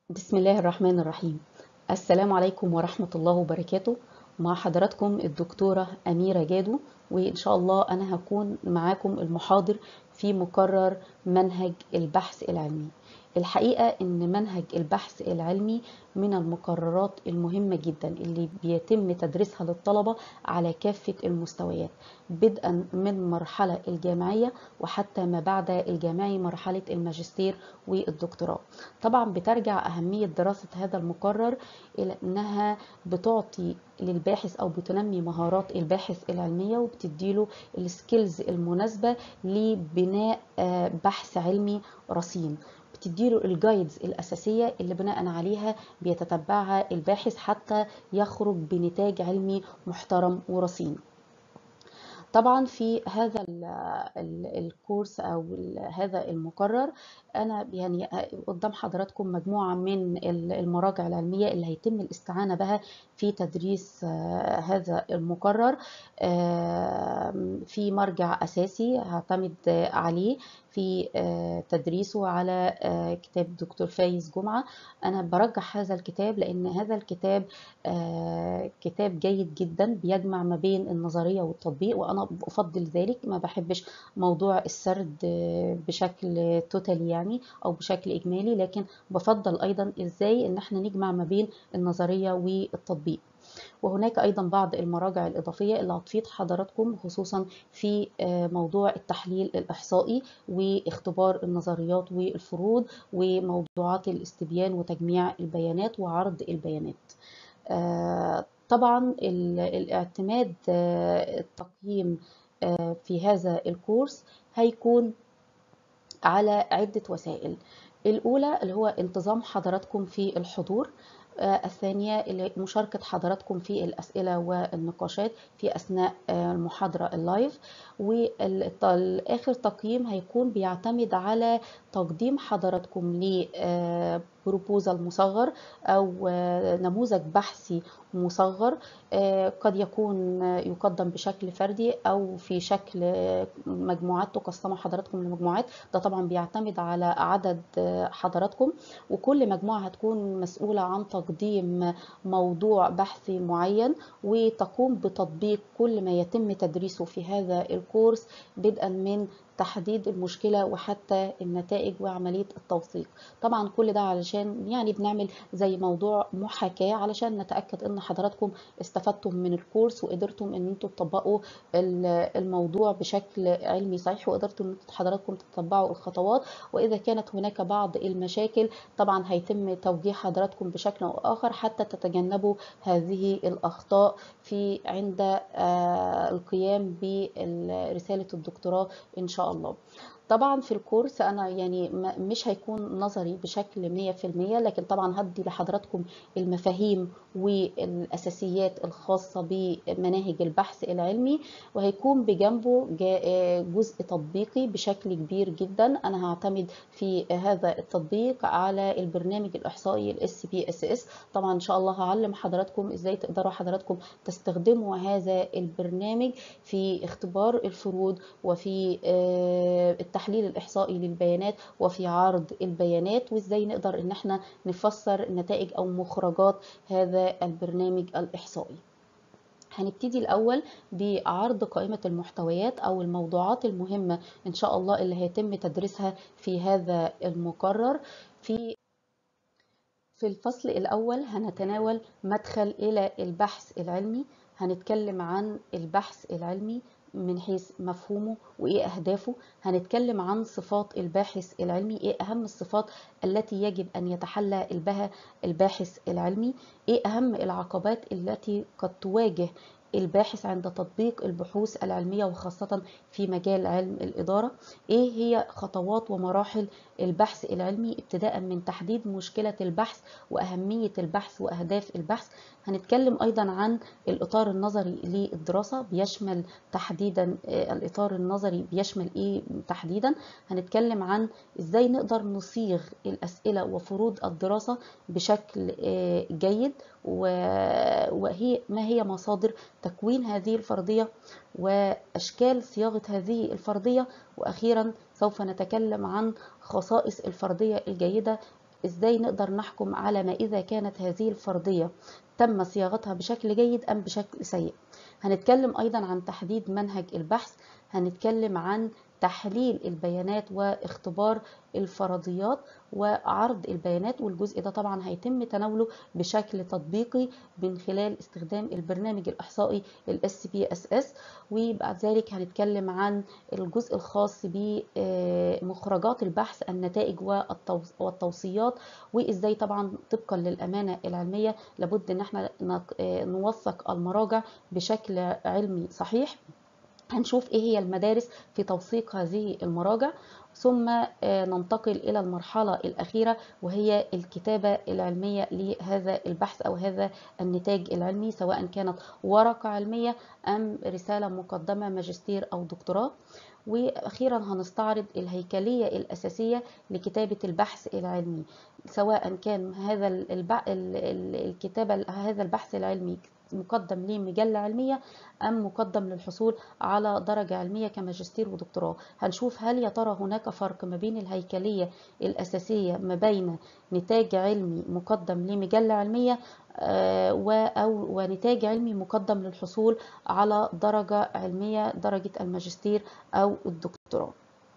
بسم الله الرحمن الرحيم السلام عليكم ورحمة الله وبركاته مع حضراتكم الدكتورة أميرة جادو وإن شاء الله أنا هكون معاكم المحاضر في مقرر منهج البحث العلمي الحقيقة إن منهج البحث العلمي من المقررات المهمة جدا اللي بيتم تدريسها للطلبة على كافة المستويات بدءا من مرحلة الجامعية وحتى ما بعد الجامعي مرحلة الماجستير والدكتوراه طبعا بترجع أهمية دراسة هذا المقرر إلى أنها بتعطي للباحث أو بتنمي مهارات الباحث العلمية وبتديله السكيلز المناسبة لبناء بحث علمي رصين بتديله الجايدز الأساسية اللي بناء عليها بيتتبعها الباحث حتى يخرج بنتاج علمي محترم ورصين طبعا في هذا الكورس او هذا المقرر انا يعني قدام حضراتكم مجموعه من المراجع العلميه اللي هيتم الاستعانه بها في تدريس هذا المقرر في مرجع اساسي هعتمد عليه في تدريسه على كتاب دكتور فايز جمعة أنا برجح هذا الكتاب لأن هذا الكتاب كتاب جيد جدا بيجمع ما بين النظرية والتطبيق وأنا أفضل ذلك ما بحبش موضوع السرد بشكل توتالي يعني أو بشكل إجمالي لكن بفضل أيضا إزاي إن احنا نجمع ما بين النظرية والتطبيق وهناك أيضا بعض المراجع الإضافية اللي هتفيد حضراتكم خصوصا في موضوع التحليل الإحصائي واختبار النظريات والفروض وموضوعات الاستبيان وتجميع البيانات وعرض البيانات طبعا الاعتماد التقييم في هذا الكورس هيكون على عدة وسائل الأولى اللي هو انتظام حضراتكم في الحضور الثانية اللي مشاركة حضراتكم في الأسئلة والنقاشات في أثناء المحاضرة اللايف والآخر تقييم هيكون بيعتمد على تقديم حضراتكم لبروبوزال مصغر أو نموذج بحثي مصغر قد يكون يقدم بشكل فردي أو في شكل مجموعات تقسم حضراتكم لمجموعات ده طبعا بيعتمد على عدد حضراتكم وكل مجموعة هتكون مسؤولة عن تقديم موضوع بحثي معين وتقوم بتطبيق كل ما يتم تدريسه في هذا الكورس بدءا من تحديد المشكلة وحتى النتائج وعملية التوثيق طبعا كل ده علشان يعني بنعمل زي موضوع محاكاة علشان نتأكد ان حضراتكم استفدتم من الكورس وقدرتم ان انتم تطبقوا الموضوع بشكل علمي صحيح وقدرتم ان حضراتكم تتبعوا الخطوات واذا كانت هناك بعض المشاكل طبعا هيتم توجيه حضراتكم بشكل او اخر حتى تتجنبوا هذه الاخطاء في عند القيام برسالة الدكتوراه ان شاء الله طبعا في الكورس انا يعني مش هيكون نظري بشكل 100% لكن طبعا هدي لحضراتكم المفاهيم والاساسيات الخاصه بمناهج البحث العلمي وهيكون بجنبه جزء تطبيقي بشكل كبير جدا انا هعتمد في هذا التطبيق على البرنامج الاحصائي الاس بي اس اس طبعا ان شاء الله هعلم حضراتكم ازاي تقدروا حضراتكم تستخدموا هذا البرنامج في اختبار الفروض وفي التحليل الإحصائي للبيانات وفي عرض البيانات وإزاي نقدر إن احنا نفسر نتائج أو مخرجات هذا البرنامج الإحصائي هنبتدي الأول بعرض قائمة المحتويات أو الموضوعات المهمة إن شاء الله اللي هيتم تدريسها في هذا المقرر في في الفصل الأول هنتناول مدخل إلى البحث العلمي هنتكلم عن البحث العلمي من حيث مفهومه وايه اهدافه هنتكلم عن صفات الباحث العلمي ايه اهم الصفات التي يجب ان يتحلى بها الباحث العلمي ايه اهم العقبات التي قد تواجه الباحث عند تطبيق البحوث العلمية وخاصة في مجال علم الإدارة إيه هي خطوات ومراحل البحث العلمي ابتداء من تحديد مشكلة البحث وأهمية البحث وأهداف البحث هنتكلم أيضا عن الإطار النظري للدراسة بيشمل تحديدا الإطار النظري بيشمل إيه تحديدا هنتكلم عن إزاي نقدر نصيغ الأسئلة وفروض الدراسة بشكل جيد وهي ما هي مصادر تكوين هذه الفرضية وأشكال صياغة هذه الفرضية وأخيرا سوف نتكلم عن خصائص الفرضية الجيدة ازاي نقدر نحكم على ما اذا كانت هذه الفرضيه تم صياغتها بشكل جيد ام بشكل سيء هنتكلم ايضا عن تحديد منهج البحث هنتكلم عن تحليل البيانات واختبار الفرضيات وعرض البيانات والجزء ده طبعا هيتم تناوله بشكل تطبيقي من خلال استخدام البرنامج الإحصائي ال SPSS وبعد ذلك هنتكلم عن الجزء الخاص بمخرجات البحث النتائج والتوصيات وازاي طبعا طبقا للأمانة العلمية لابد ان احنا نوثق المراجع بشكل علمي صحيح هنشوف ايه هي المدارس في توثيق هذه المراجع ثم ننتقل إلى المرحلة الأخيرة وهي الكتابة العلمية لهذا البحث أو هذا النتاج العلمي سواء كانت ورقة علمية أم رسالة مقدمة ماجستير أو دكتوراه واخيرا هنستعرض الهيكليه الاساسيه لكتابه البحث العلمي سواء كان هذا الكتابه هذا البحث العلمي مقدم لمجلة علمية أم مقدم للحصول على درجة علمية كماجستير ودكتوراه هنشوف هل يا ترى هناك فرق ما بين الهيكلية الأساسية ما بين نتاج علمي مقدم لمجلة علمية أو ونتاج علمي مقدم للحصول على درجة علمية درجة الماجستير أو الدكتوراه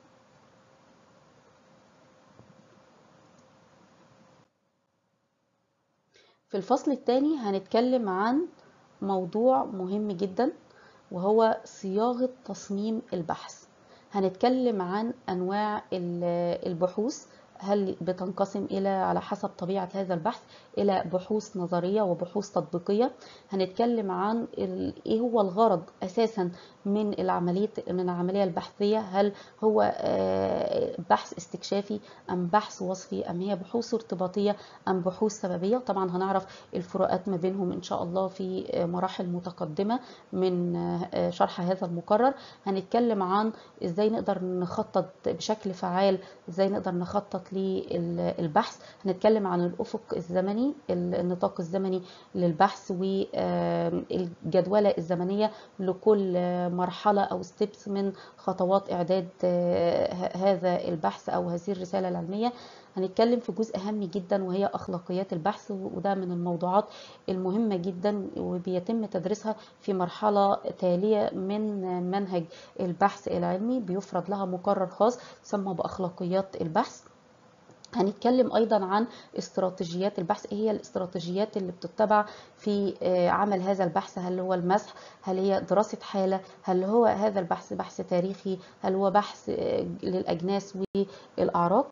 في الفصل الثاني هنتكلم عن موضوع مهم جدا وهو صياغة تصميم البحث هنتكلم عن أنواع البحوث هل بتنقسم إلى على حسب طبيعة هذا البحث إلى بحوث نظرية وبحوث تطبيقية هنتكلم عن إيه هو الغرض أساسا من العملية من العملية البحثية هل هو بحث استكشافي أم بحث وصفي أم هي بحوث ارتباطية أم بحوث سببية طبعا هنعرف الفروقات ما بينهم إن شاء الله في مراحل متقدمة من شرح هذا المقرر هنتكلم عن إزاي نقدر نخطط بشكل فعال إزاي نقدر نخطط للبحث هنتكلم عن الأفق الزمني النطاق الزمني للبحث والجدولة الزمنية لكل مرحلة أو ستيبس من خطوات إعداد هذا البحث أو هذه الرسالة العلمية هنتكلم في جزء هام جدا وهي أخلاقيات البحث وده من الموضوعات المهمة جدا وبيتم تدريسها في مرحلة تالية من منهج البحث العلمي بيفرض لها مقرر خاص يسمى بأخلاقيات البحث هنتكلم ايضا عن استراتيجيات البحث ايه هي الاستراتيجيات اللي بتتبع في عمل هذا البحث هل هو المسح هل هي دراسة حالة هل هو هذا البحث بحث تاريخي هل هو بحث للأجناس والأعراق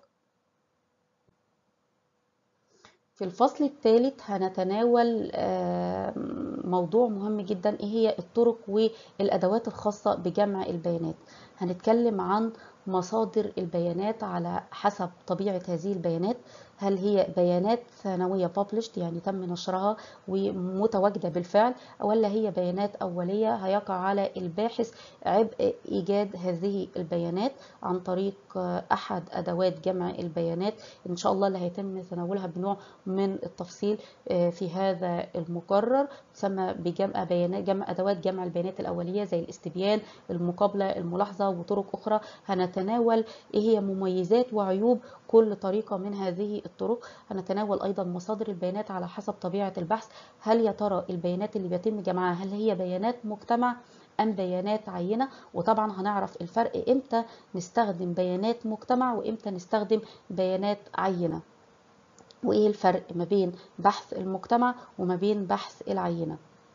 في الفصل الثالث هنتناول موضوع مهم جدا ايه هي الطرق والأدوات الخاصة بجمع البيانات هنتكلم عن مصادر البيانات على حسب طبيعة هذه البيانات هل هي بيانات ثانوية published يعني تم نشرها ومتواجدة بالفعل ولا هي بيانات أولية هيقع على الباحث عبء إيجاد هذه البيانات عن طريق أحد أدوات جمع البيانات إن شاء الله اللي هيتم تناولها بنوع من التفصيل في هذا المقرر تسمى بجمع بيانات جمع أدوات جمع البيانات الأولية زي الاستبيان المقابلة الملاحظة وطرق أخرى هنتناول إيه هي مميزات وعيوب كل طريقة من هذه الطرق هنتناول أيضا مصادر البيانات على حسب طبيعة البحث هل يا ترى البيانات اللي بيتم جمعها هل هي بيانات مجتمع أم بيانات عينة وطبعا هنعرف الفرق إمتى نستخدم بيانات مجتمع وإمتى نستخدم بيانات عينة وإيه الفرق ما بين بحث المجتمع وما بين بحث العينة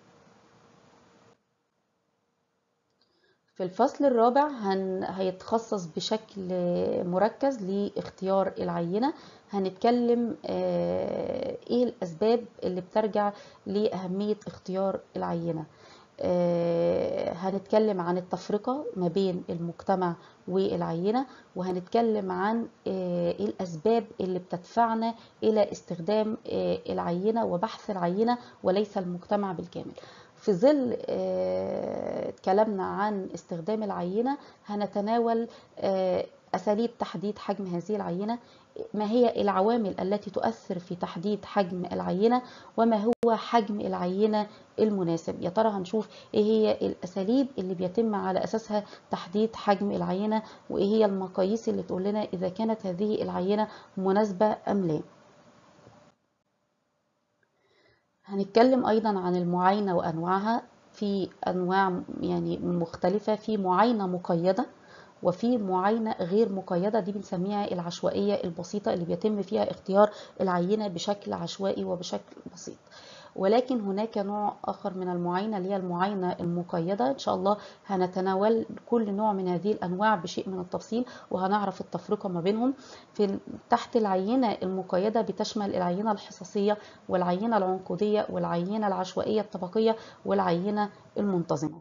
في الفصل الرابع هن... هيتخصص بشكل مركز لاختيار العينة هنتكلم آه ايه الاسباب اللي بترجع لاهمية اختيار العينة آه هنتكلم عن التفرقة ما بين المجتمع والعينة وهنتكلم عن آه ايه الاسباب اللي بتدفعنا الى استخدام العينة وبحث العينة وليس المجتمع بالكامل في ظل كلامنا عن استخدام العينة هنتناول أساليب تحديد حجم هذه العينة ما هي العوامل التي تؤثر في تحديد حجم العينة وما هو حجم العينة المناسب يا ترى هنشوف ايه هي الاساليب اللي بيتم على اساسها تحديد حجم العينة وايه هي المقاييس اللي تقول لنا اذا كانت هذه العينة مناسبة ام لا هنتكلم أيضا عن المعاينة وأنواعها في أنواع يعني مختلفة في معاينة مقيدة وفي معاينة غير مقيدة دي بنسميها العشوائية البسيطة اللي بيتم فيها اختيار العينة بشكل عشوائي وبشكل بسيط ولكن هناك نوع آخر من المعاينة اللي هي المعاينة المقيدة إن شاء الله هنتناول كل نوع من هذه الأنواع بشيء من التفصيل وهنعرف التفرقة ما بينهم في تحت العينة المقيدة بتشمل العينة الحصصية والعينة العنقودية والعينة العشوائية الطبقية والعينة المنتظمة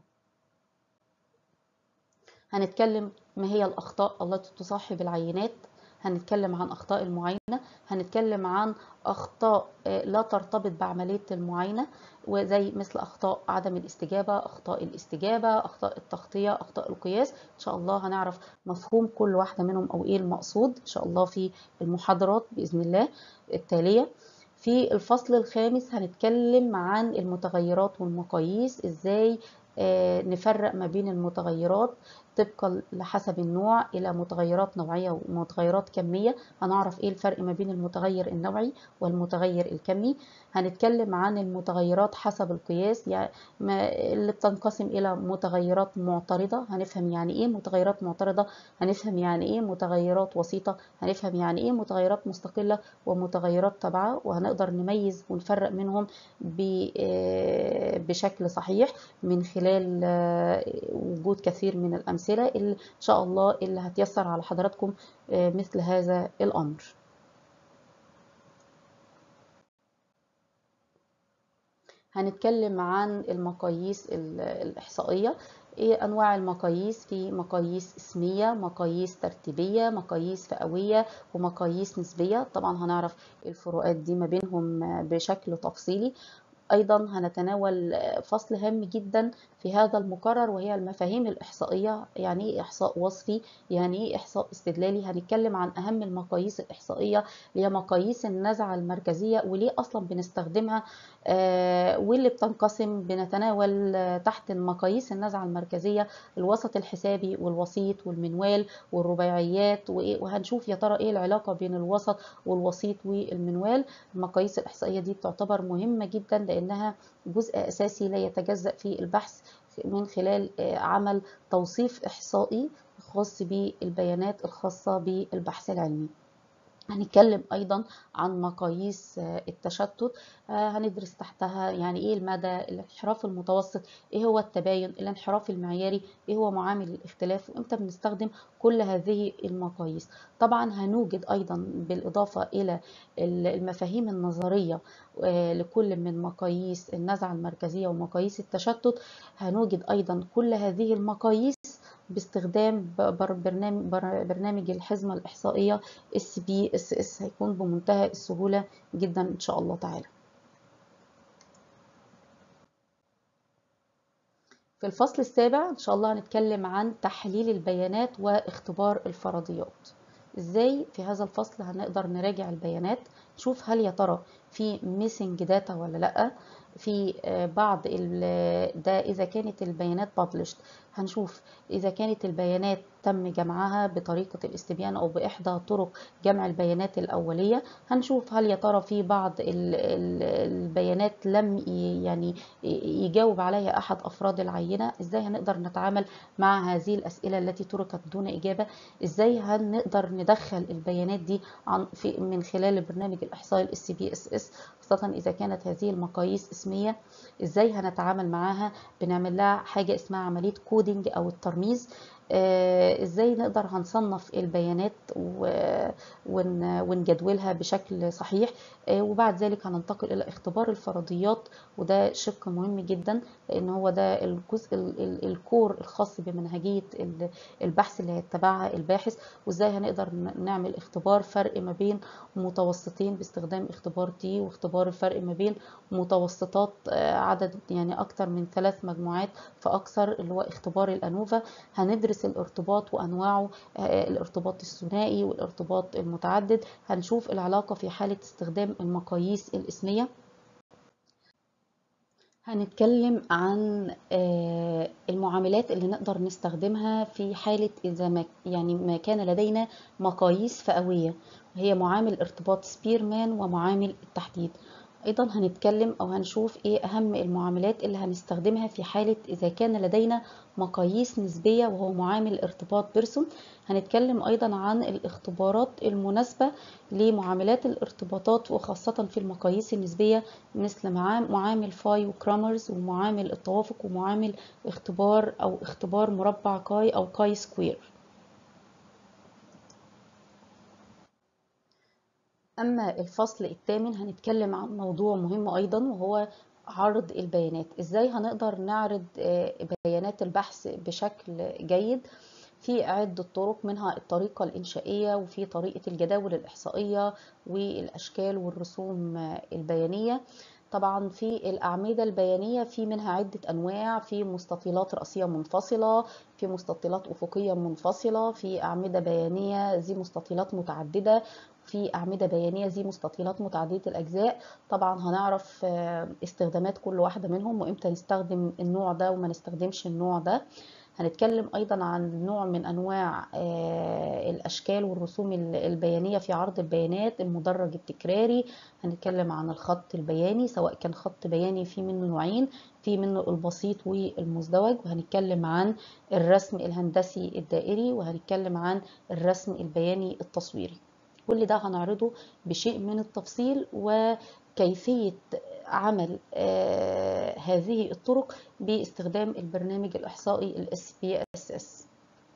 هنتكلم ما هي الأخطاء التي تصاحب العينات هنتكلم عن أخطاء المعاينة هنتكلم عن أخطاء لا ترتبط بعملية المعاينة وزي مثل أخطاء عدم الاستجابة أخطاء الاستجابة أخطاء التغطية أخطاء القياس إن شاء الله هنعرف مفهوم كل واحدة منهم أو إيه المقصود إن شاء الله في المحاضرات بإذن الله التالية في الفصل الخامس هنتكلم عن المتغيرات والمقاييس إزاي نفرق ما بين المتغيرات طبقا لحسب النوع الى متغيرات نوعيه ومتغيرات كميه هنعرف ايه الفرق ما بين المتغير النوعي والمتغير الكمي هنتكلم عن المتغيرات حسب القياس يعني اللي بتنقسم الى متغيرات معترضه هنفهم يعني ايه متغيرات معترضه هنفهم يعني ايه متغيرات وسيطه هنفهم يعني ايه متغيرات مستقله ومتغيرات تابعه وهنقدر نميز ونفرق منهم بشكل صحيح من خلال وجود كثير من الامثله الأمثلة اللي إن شاء الله اللي هتيسر على حضراتكم مثل هذا الأمر هنتكلم عن المقاييس الإحصائية ايه انواع المقاييس في مقاييس اسميه مقاييس ترتيبيه مقاييس فئويه ومقاييس نسبيه طبعا هنعرف الفروقات دي ما بينهم بشكل تفصيلي ايضا هنتناول فصل هام جدا في هذا المقرر وهي المفاهيم الاحصائيه يعني ايه احصاء وصفي يعني ايه احصاء استدلالي هنتكلم عن اهم المقاييس الاحصائيه اللي هي مقاييس النزعه المركزيه وليه اصلا بنستخدمها آه واللي بتنقسم بنتناول تحت المقاييس النزعه المركزيه الوسط الحسابي والوسيط والمنوال والرباعيات وهنشوف يا ترى ايه العلاقه بين الوسط والوسيط والمنوال المقاييس الاحصائيه دي تعتبر مهمه جدا لانها جزء اساسي لا يتجزا في البحث من خلال عمل توصيف احصائي خاص بالبيانات الخاصه بالبحث العلمي هنتكلم ايضا عن مقاييس التشتت هندرس تحتها يعني ايه المدى الانحراف المتوسط ايه هو التباين الانحراف المعياري ايه هو معامل الاختلاف وامتى بنستخدم كل هذه المقاييس طبعا هنوجد ايضا بالاضافه الى المفاهيم النظريه لكل من مقاييس النزعه المركزيه ومقاييس التشتت هنوجد ايضا كل هذه المقاييس باستخدام برنامج برنامج الحزمه الاحصائيه اس بي اس اس هيكون بمنتهى السهوله جدا ان شاء الله تعالى في الفصل السابع ان شاء الله هنتكلم عن تحليل البيانات واختبار الفرضيات ازاي في هذا الفصل هنقدر نراجع البيانات نشوف هل يا ترى في ميسنج داتا ولا لا في بعض ده اذا كانت البيانات published هنشوف اذا كانت البيانات تم جمعها بطريقة الاستبيان او باحدى طرق جمع البيانات الاولية هنشوف هل يا ترى في بعض البيانات لم يعني يجاوب عليها احد افراد العينة ازاي هنقدر نتعامل مع هذه الاسئلة التي تركت دون اجابة ازاي هنقدر ندخل البيانات دي عن في من خلال البرنامج الاحصائي الاس بي اس اس خاصة إذا كانت هذه المقاييس اسمية إزاي هنتعامل معاها بنعمل لها حاجة اسمها عملية كودينج أو الترميز آه ازاي نقدر هنصنف البيانات ونجدولها بشكل صحيح آه وبعد ذلك هننتقل الى اختبار الفرضيات وده شق مهم جدا لان هو ده الجزء الكور الخاص بمنهجيه البحث اللي هيتبعها الباحث وازاي هنقدر نعمل اختبار فرق ما بين متوسطين باستخدام اختبار تي واختبار الفرق ما بين متوسطات آه عدد يعني اكتر من ثلاث مجموعات فاكثر اللي هو اختبار الانوفا هندرس هندرس الارتباط وانواعه الارتباط الثنائي والارتباط المتعدد هنشوف العلاقه في حاله استخدام المقاييس الاسميه هنتكلم عن المعاملات اللي نقدر نستخدمها في حالة إذا ما يعني ما كان لدينا مقاييس فئوية وهي معامل ارتباط سبيرمان ومعامل التحديد أيضا هنتكلم أو هنشوف إيه أهم المعاملات اللي هنستخدمها في حالة إذا كان لدينا مقاييس نسبية وهو معامل ارتباط بيرسون هنتكلم أيضا عن الاختبارات المناسبة لمعاملات الارتباطات وخاصة في المقاييس النسبية مثل معامل فاي وكرامرز ومعامل التوافق ومعامل اختبار أو اختبار مربع كاي أو كاي سكوير أما الفصل الثامن هنتكلم عن موضوع مهم أيضا وهو عرض البيانات إزاي هنقدر نعرض بيانات البحث بشكل جيد في عدة طرق منها الطريقة الإنشائية وفي طريقة الجداول الإحصائية والأشكال والرسوم البيانية طبعا في الأعمدة البيانية في منها عدة أنواع في مستطيلات رأسية منفصلة في مستطيلات أفقية منفصلة في أعمدة بيانية ذي مستطيلات متعددة في أعمدة بيانية ذي مستطيلات متعددة الأجزاء طبعا هنعرف استخدامات كل واحدة منهم وإمتى نستخدم النوع ده وما نستخدمش النوع ده هنتكلم أيضا عن نوع من أنواع الأشكال والرسوم البيانية في عرض البيانات المدرج التكراري هنتكلم عن الخط البياني سواء كان خط بياني في منه نوعين في منه البسيط والمزدوج وهنتكلم عن الرسم الهندسي الدائري وهنتكلم عن الرسم البياني التصويري كل ده هنعرضه بشيء من التفصيل وكيفية عمل آه هذه الطرق باستخدام البرنامج الإحصائي ال SPSS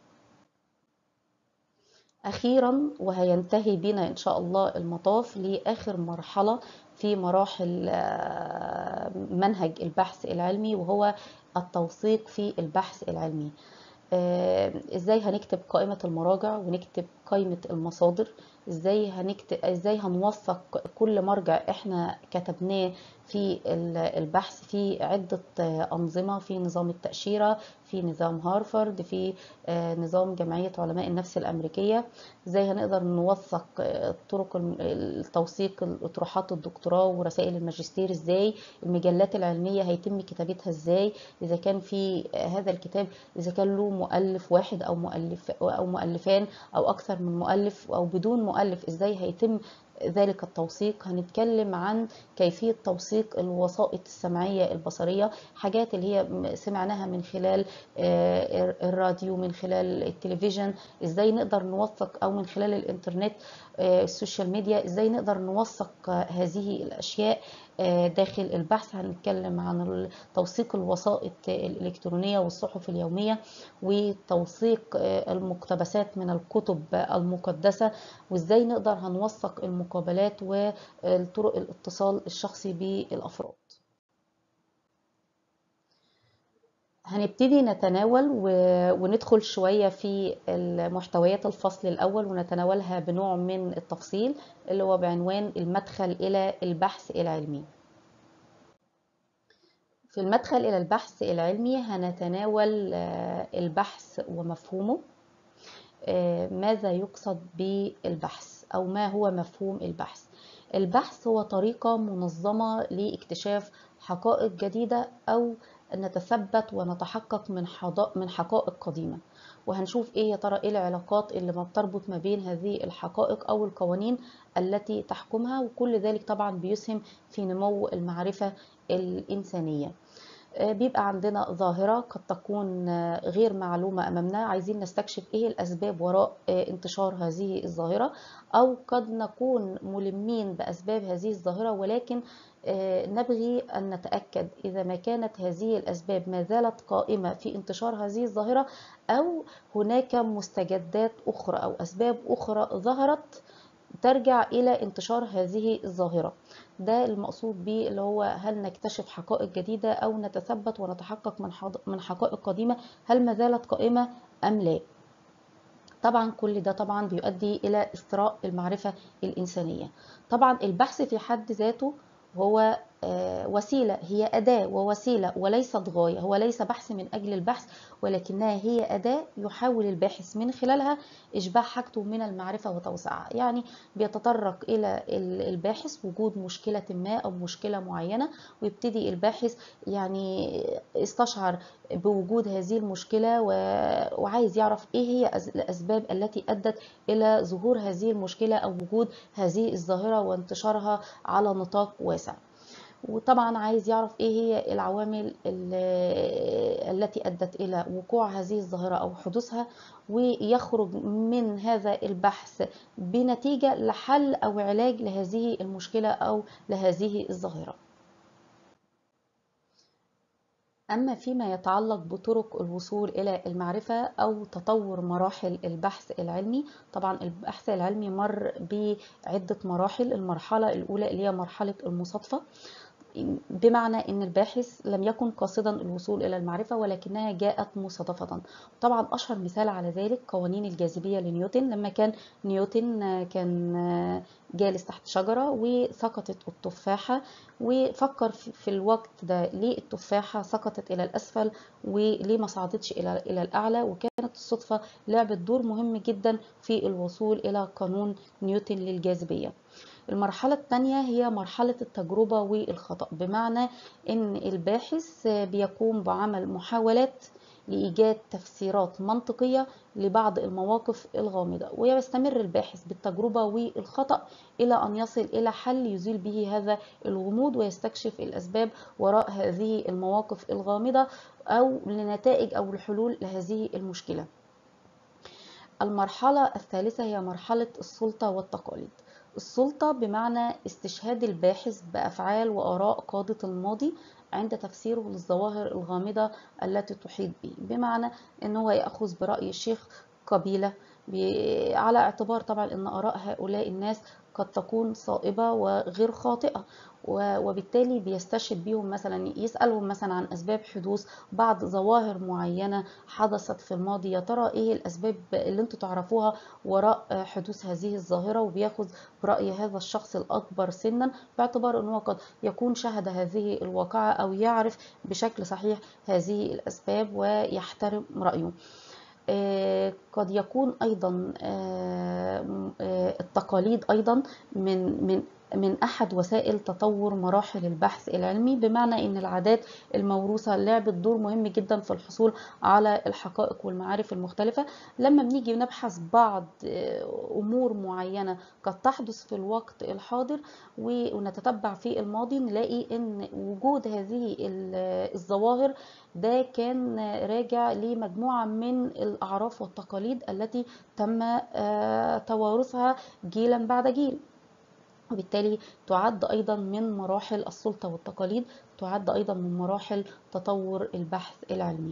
أخيرا وهينتهي بنا إن شاء الله المطاف لآخر مرحلة في مراحل آه منهج البحث العلمي وهو التوثيق في البحث العلمي آه ازاي هنكتب قائمة المراجع ونكتب قائمة المصادر ازاي هنكتب ازاي هنوثق كل مرجع احنا كتبناه في البحث في عدة أنظمة في نظام التأشيرة في نظام هارفارد في نظام جمعية علماء النفس الأمريكية ازاي هنقدر نوثق طرق التوثيق الأطروحات الدكتوراه ورسائل الماجستير ازاي المجلات العلمية هيتم كتابتها ازاي إذا كان في هذا الكتاب إذا كان له مؤلف واحد أو مؤلف أو مؤلفان أو أكثر من مؤلف أو بدون مؤلف ازاي هيتم ذلك التوثيق هنتكلم عن كيفية توثيق الوسائط السمعية البصرية حاجات اللي هي سمعناها من خلال الراديو من خلال التلفزيون ازاي نقدر نوثق او من خلال الانترنت السوشيال ميديا ازاي نقدر نوثق هذه الاشياء داخل البحث هنتكلم عن توثيق الوسائط الإلكترونية والصحف اليومية وتوثيق المقتبسات من الكتب المقدسة وإزاي نقدر هنوثق المقابلات وطرق الاتصال الشخصي بالأفراد هنبتدي نتناول وندخل شوية في محتويات الفصل الأول ونتناولها بنوع من التفصيل اللي هو بعنوان المدخل إلى البحث العلمي في المدخل إلى البحث العلمي هنتناول البحث ومفهومه ماذا يقصد بالبحث أو ما هو مفهوم البحث البحث هو طريقة منظمة لاكتشاف حقائق جديدة أو نتثبت ونتحقق من من حقائق قديمة وهنشوف ايه يا ترى ايه العلاقات اللي ما بتربط ما بين هذه الحقائق او القوانين التي تحكمها وكل ذلك طبعا بيسهم في نمو المعرفة الإنسانية بيبقى عندنا ظاهرة قد تكون غير معلومة أمامنا عايزين نستكشف إيه الأسباب وراء انتشار هذه الظاهرة أو قد نكون ملمين بأسباب هذه الظاهرة ولكن نبغي أن نتأكد إذا ما كانت هذه الأسباب ما زالت قائمة في انتشار هذه الظاهرة أو هناك مستجدات أخرى أو أسباب أخرى ظهرت ترجع إلى انتشار هذه الظاهرة ده المقصود به اللي هو هل نكتشف حقائق جديدة أو نتثبت ونتحقق من من حقائق قديمة هل ما زالت قائمة أم لا طبعا كل ده طبعا بيؤدي إلى استراء المعرفة الإنسانية طبعا البحث في حد ذاته هو وسيلة هي أداة ووسيلة وليست غاية هو ليس بحث من أجل البحث ولكنها هي أداة يحاول الباحث من خلالها إشباع حاجته من المعرفة وتوسعها يعني بيتطرق إلى الباحث وجود مشكلة ما أو مشكلة معينة ويبتدي الباحث يعني استشعر بوجود هذه المشكلة وعايز يعرف إيه هي الأسباب التي أدت إلى ظهور هذه المشكلة أو وجود هذه الظاهرة وانتشارها على نطاق واسع وطبعا عايز يعرف ايه هي العوامل التي ادت الى وقوع هذه الظاهره او حدوثها ويخرج من هذا البحث بنتيجه لحل او علاج لهذه المشكله او لهذه الظاهره أما فيما يتعلق بطرق الوصول إلى المعرفة أو تطور مراحل البحث العلمي طبعا البحث العلمي مر بعدة مراحل المرحلة الأولى اللي هي مرحلة المصادفة بمعنى ان الباحث لم يكن قاصدا الوصول الى المعرفه ولكنها جاءت مصادفه طبعا اشهر مثال على ذلك قوانين الجاذبيه لنيوتن لما كان نيوتن كان جالس تحت شجره وسقطت التفاحه وفكر في الوقت ده ليه التفاحه سقطت الى الاسفل وليه ما صعدتش الى الى الاعلى وكانت الصدفه لعبت دور مهم جدا في الوصول الى قانون نيوتن للجاذبيه المرحلة الثانية هي مرحلة التجربة والخطأ بمعنى ان الباحث بيقوم بعمل محاولات لإيجاد تفسيرات منطقية لبعض المواقف الغامضة ويستمر الباحث بالتجربة والخطأ إلى أن يصل إلى حل يزيل به هذا الغموض ويستكشف الأسباب وراء هذه المواقف الغامضة أو لنتائج أو الحلول لهذه المشكلة المرحلة الثالثة هي مرحلة السلطة والتقاليد السلطة بمعنى استشهاد الباحث بأفعال وآراء قادة الماضي عند تفسيره للظواهر الغامضة التي تحيط به بمعنى أنه يأخذ برأي الشيخ قبيلة على اعتبار طبعا أن آراء هؤلاء الناس قد تكون صائبة وغير خاطئة وبالتالي بيستشهد بيهم مثلا يسألهم مثلا عن أسباب حدوث بعض ظواهر معينة حدثت في الماضي يا ترى إيه الأسباب اللي انتوا تعرفوها وراء حدوث هذه الظاهرة وبياخذ برأي هذا الشخص الأكبر سنا باعتبار أنه قد يكون شهد هذه الواقعة أو يعرف بشكل صحيح هذه الأسباب ويحترم رأيه قد يكون ايضا التقاليد ايضا من من من احد وسائل تطور مراحل البحث العلمي بمعنى ان العادات الموروثه لعبت دور مهم جدا في الحصول على الحقائق والمعارف المختلفه لما بنيجي نبحث بعض امور معينه قد تحدث في الوقت الحاضر ونتتبع في الماضي نلاقي ان وجود هذه الظواهر ده كان راجع لمجموعه من الاعراف والتقاليد التي تم توارثها جيلا بعد جيل وبالتالي تعد أيضا من مراحل السلطة والتقاليد تعد أيضا من مراحل تطور البحث العلمي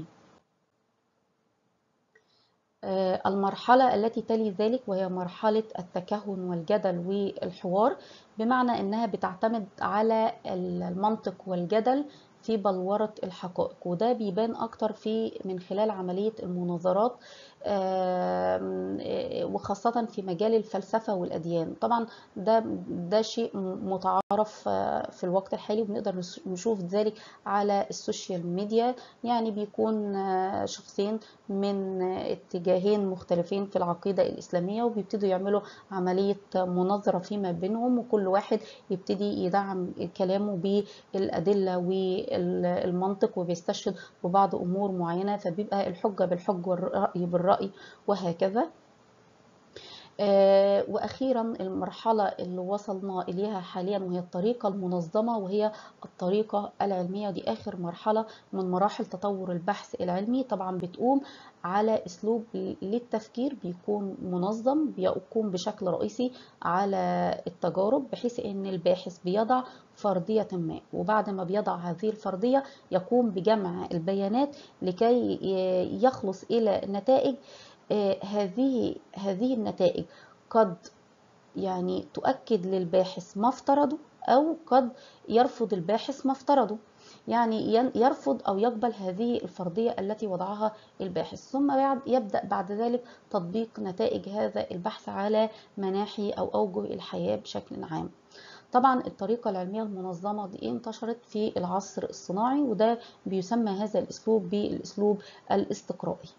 المرحلة التي تلي ذلك وهي مرحلة التكهن والجدل والحوار بمعنى أنها بتعتمد على المنطق والجدل في بلورة الحقائق وده بيبان أكتر في من خلال عملية المناظرات وخاصة في مجال الفلسفة والأديان طبعا ده ده شيء متعارف في الوقت الحالي وبنقدر نشوف ذلك على السوشيال ميديا يعني بيكون شخصين من اتجاهين مختلفين في العقيدة الإسلامية وبيبتدوا يعملوا عملية مناظرة فيما بينهم وكل واحد يبتدي يدعم كلامه بالأدلة والمنطق وبيستشهد ببعض أمور معينة فبيبقى الحجة بالحج والرأي بالرأي الرأي وهكذا واخيرا المرحله اللي وصلنا اليها حاليا وهي الطريقه المنظمه وهي الطريقه العلميه ودي اخر مرحله من مراحل تطور البحث العلمي طبعا بتقوم على اسلوب للتفكير بيكون منظم بيقوم بشكل رئيسي على التجارب بحيث ان الباحث بيضع فرضيه ما وبعد ما بيضع هذه الفرضيه يقوم بجمع البيانات لكي يخلص الى نتائج هذه هذه النتائج قد يعني تؤكد للباحث ما افترضه او قد يرفض الباحث ما افترضه يعني يرفض او يقبل هذه الفرضيه التي وضعها الباحث ثم بعد يبدا بعد ذلك تطبيق نتائج هذا البحث على مناحي او اوجه الحياه بشكل عام طبعا الطريقة العلمية المنظمة دي انتشرت في العصر الصناعي وده بيسمى هذا الاسلوب بالاسلوب الاستقرائي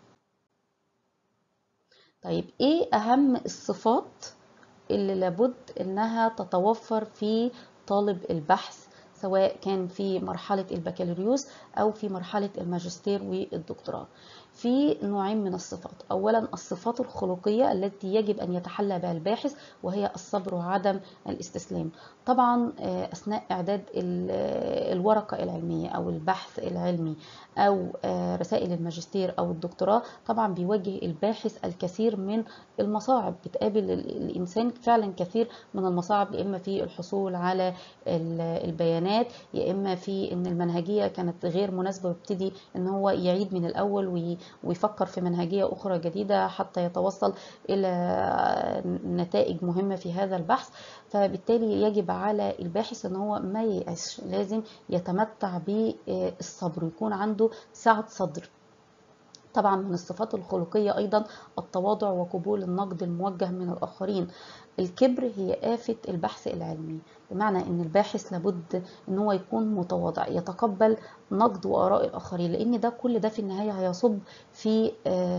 طيب ايه اهم الصفات اللي لابد انها تتوفر في طالب البحث سواء كان في مرحلة البكالوريوس او في مرحلة الماجستير والدكتوراه في نوعين من الصفات أولا الصفات الخلقية التي يجب أن يتحلى بها الباحث وهي الصبر وعدم الاستسلام طبعا أثناء إعداد الورقة العلمية أو البحث العلمي أو رسائل الماجستير أو الدكتوراه طبعا بيواجه الباحث الكثير من المصاعب بتقابل الإنسان فعلا كثير من المصاعب يا إما في الحصول على البيانات يا إما في إن المنهجية كانت غير مناسبة ويبتدي إن هو يعيد من الأول ويفكر في منهجية أخرى جديدة حتى يتوصل إلى نتائج مهمة في هذا البحث فبالتالي يجب على الباحث ان هو ما ييأسش لازم يتمتع بالصبر ويكون عنده سعة صدر طبعا من الصفات الخلقية أيضا التواضع وقبول النقد الموجه من الآخرين الكبر هي آفة البحث العلمي بمعنى أن الباحث لابد أن هو يكون متواضع يتقبل نقد وآراء الآخرين لأن ده كل ده في النهاية هيصب في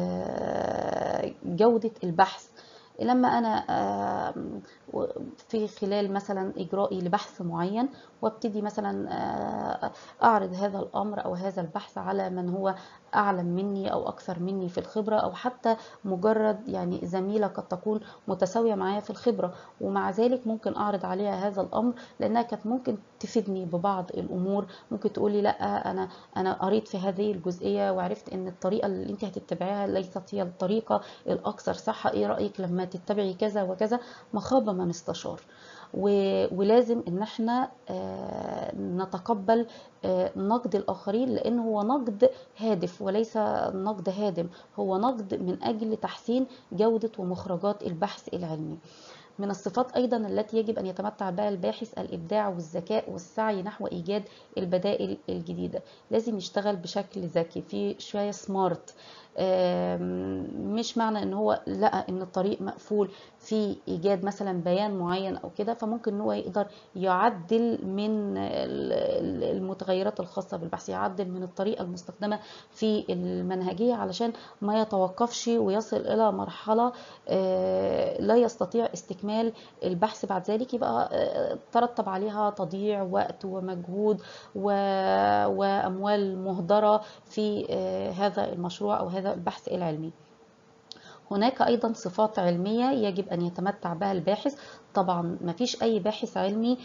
جودة البحث لما انا في خلال مثلا اجرائي لبحث معين وابتدي مثلا اعرض هذا الامر او هذا البحث على من هو اعلم مني او اكثر مني في الخبره او حتى مجرد يعني زميله قد تكون متساويه معايا في الخبره ومع ذلك ممكن اعرض عليها هذا الامر لانها كانت ممكن تفيدني ببعض الامور ممكن تقولي لا انا انا قريت في هذه الجزئيه وعرفت ان الطريقه اللي انت هتتبعيها ليست هي الطريقه الاكثر صح ايه رايك لما تتبعي كذا وكذا مخاب من استشار ولازم ان احنا نتقبل نقد الاخرين لان هو نقد هادف وليس نقد هادم هو نقد من اجل تحسين جوده ومخرجات البحث العلمي من الصفات أيضا التي يجب أن يتمتع بها الباحث الإبداع والذكاء والسعي نحو إيجاد البدائل الجديدة لازم يشتغل بشكل ذكي في شوية سمارت مش معنى ان هو لقى ان الطريق مقفول في ايجاد مثلا بيان معين او كده فممكن ان هو يقدر يعدل من المتغيرات الخاصه بالبحث يعدل من الطريقه المستخدمه في المنهجيه علشان ما يتوقفش ويصل الى مرحله لا يستطيع استكمال البحث بعد ذلك يبقى ترتب عليها تضييع وقت ومجهود واموال مهدره في هذا المشروع او هذا البحث العلمي هناك أيضا صفات علمية يجب أن يتمتع بها الباحث طبعا ما فيش أي باحث علمي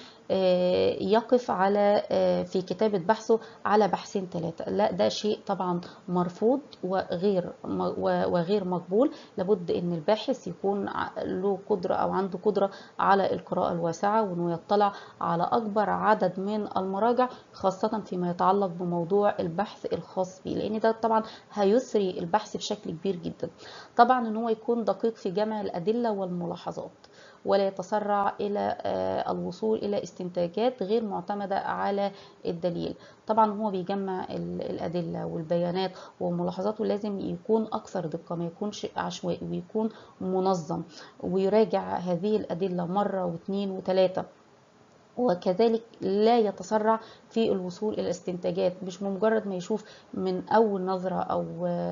يقف على في كتابة بحثه على بحثين ثلاثة لا ده شيء طبعا مرفوض وغير وغير مقبول لابد ان الباحث يكون له قدرة او عنده قدرة على القراءة الواسعة وانه يطلع على اكبر عدد من المراجع خاصة فيما يتعلق بموضوع البحث الخاص به لان ده طبعا هيسري البحث بشكل كبير جدا طبعا ان هو يكون دقيق في جمع الادلة والملاحظات ولا يتسرع إلى الوصول إلى استنتاجات غير معتمدة على الدليل طبعا هو بيجمع الأدلة والبيانات وملاحظاته لازم يكون أكثر دقة ما يكونش عشوائي ويكون منظم ويراجع هذه الأدلة مرة واثنين وثلاثة وكذلك لا يتسرع في الوصول الى استنتاجات مش بمجرد ما يشوف من اول نظره او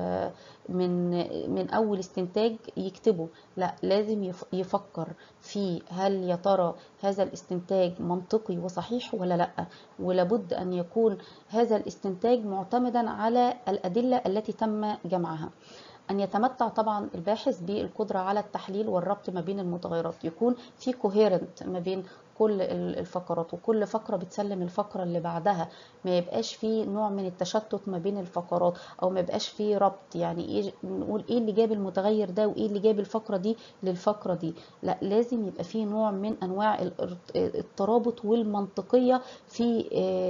من من اول استنتاج يكتبه لا لازم يفكر في هل يا ترى هذا الاستنتاج منطقي وصحيح ولا لا ولابد ان يكون هذا الاستنتاج معتمدا على الادله التي تم جمعها أن يتمتع طبعا الباحث بالقدرة على التحليل والربط ما بين المتغيرات يكون في كوهيرنت ما بين كل الفقرات وكل فقرة بتسلم الفقرة اللي بعدها ما يبقاش في نوع من التشتت ما بين الفقرات او ما يبقاش في ربط يعني ايه نقول ايه اللي جاب المتغير ده وايه اللي جاب الفقرة دي للفقرة دي لا لازم يبقى في نوع من انواع الترابط والمنطقية في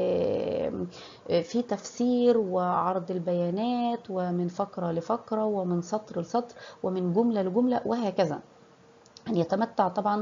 في تفسير وعرض البيانات ومن فقرة لفقرة ومن سطر لسطر ومن جملة لجملة وهكذا أن يتمتع طبعا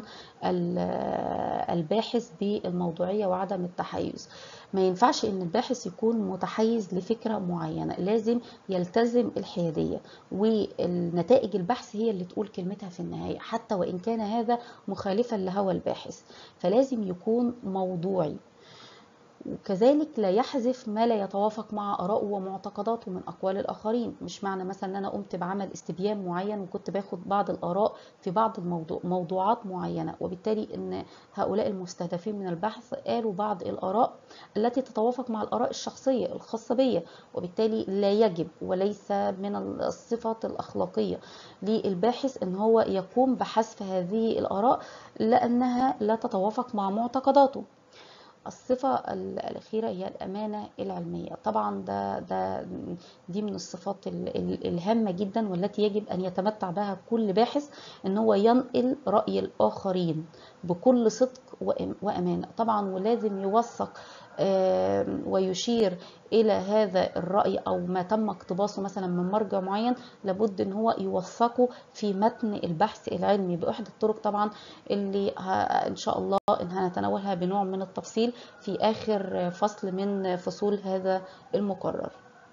الباحث بالموضوعية وعدم التحيز ما ينفعش ان الباحث يكون متحيز لفكرة معينة لازم يلتزم الحيادية والنتائج البحث هي اللي تقول كلمتها في النهاية حتى وإن كان هذا مخالفا لهوى الباحث فلازم يكون موضوعي وكذلك لا يحذف ما لا يتوافق مع آرائه ومعتقداته من أقوال الآخرين مش معنى مثلا أن أنا قمت بعمل استبيان معين وكنت باخد بعض الآراء في بعض الموضوع موضوعات معينة وبالتالي أن هؤلاء المستهدفين من البحث قالوا بعض الآراء التي تتوافق مع الآراء الشخصية الخاصة بي وبالتالي لا يجب وليس من الصفات الأخلاقية للباحث أن هو يقوم بحذف هذه الآراء لأنها لا تتوافق مع معتقداته الصفة الأخيرة هي الأمانة العلمية طبعا ده, ده دي من الصفات الهامة جدا والتي يجب أن يتمتع بها كل باحث أن هو ينقل رأي الآخرين بكل صدق وأمانة طبعا ولازم يوثق ويشير إلى هذا الرأي أو ما تم اقتباسه مثلا من مرجع معين لابد أن هو يوثقه في متن البحث العلمي بإحدى الطرق طبعا اللي إن شاء الله إن هنتناولها بنوع من التفصيل في آخر فصل من فصول هذا المقرر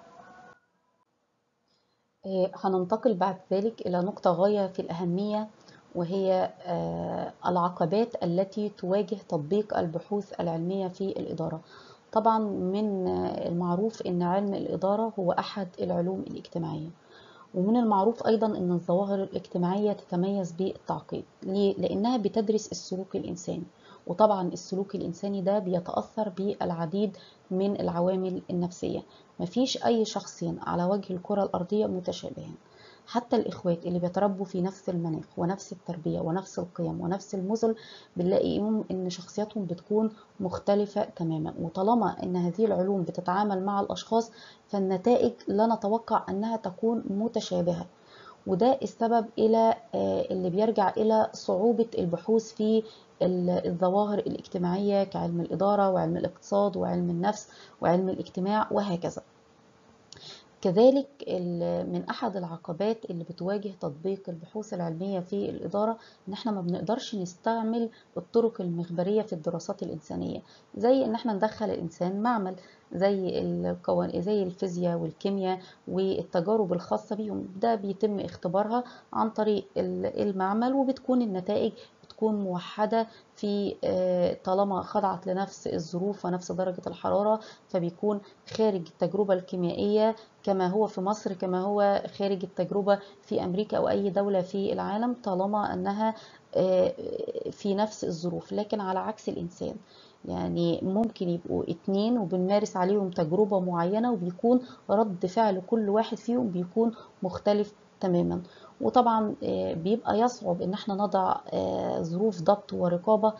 هننتقل بعد ذلك إلى نقطة غاية في الأهمية وهي العقبات التي تواجه تطبيق البحوث العلمية في الإدارة طبعا من المعروف أن علم الإدارة هو أحد العلوم الاجتماعية ومن المعروف أيضا أن الظواهر الاجتماعية تتميز بالتعقيد ليه؟ لأنها بتدرس السلوك الإنساني وطبعا السلوك الإنساني ده بيتأثر بالعديد من العوامل النفسية مفيش أي شخصين على وجه الكرة الأرضية متشابهين حتى الإخوات اللي بيتربوا في نفس المناخ ونفس التربية ونفس القيم ونفس المثل بنلاقيهم إن شخصياتهم بتكون مختلفة تماما وطالما إن هذه العلوم بتتعامل مع الأشخاص فالنتائج لا نتوقع أنها تكون متشابهة وده السبب إلى اللي بيرجع إلى صعوبة البحوث في الظواهر الاجتماعية كعلم الإدارة وعلم الاقتصاد وعلم النفس وعلم الاجتماع وهكذا كذلك من احد العقبات اللي بتواجه تطبيق البحوث العلميه في الاداره ان احنا ما بنقدرش نستعمل الطرق المخبريه في الدراسات الانسانيه زي ان احنا ندخل الانسان معمل زي القوان زي الفيزياء والكيمياء والتجارب الخاصه بيهم ده بيتم اختبارها عن طريق المعمل وبتكون النتائج بتكون موحده في طالما خضعت لنفس الظروف ونفس درجه الحراره فبيكون خارج التجربه الكيميائيه كما هو في مصر كما هو خارج التجربه في امريكا او اي دوله في العالم طالما انها في نفس الظروف لكن على عكس الانسان يعني ممكن يبقوا اتنين وبنمارس عليهم تجربة معينة وبيكون رد فعل كل واحد فيهم بيكون مختلف تماما وطبعا بيبقى يصعب ان احنا نضع ظروف ضبط ورقابه